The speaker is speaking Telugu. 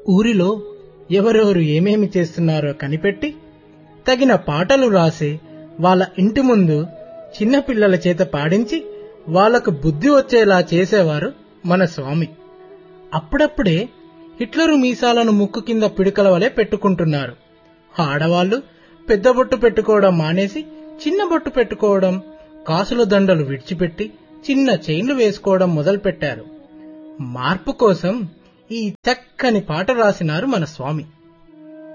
ఊరిలో ఎవరెవరు ఏమేమి చేస్తున్నారో కనిపెట్టి తగిన పాటలు రాసి వాళ్ళ ఇంటి ముందు చిన్నపిల్లల చేత పాడించి వాళ్లకు బుద్ధి వచ్చేలా చేసేవారు మన స్వామి అప్పుడప్పుడే హిట్లరు మీసాలను ముక్కు కింద పిడకల వలె పెట్టుకుంటున్నారు ఆడవాళ్లు పెద్ద బొట్టు పెట్టుకోవడం మానేసి చిన్న బొట్టు పెట్టుకోవడం కాసుల దండలు విడిచిపెట్టి చిన్న చైన్లు వేసుకోవడం మొదలుపెట్టారు మార్పు కోసం ఈ చక్కని పాట రాసినారు మన స్వామి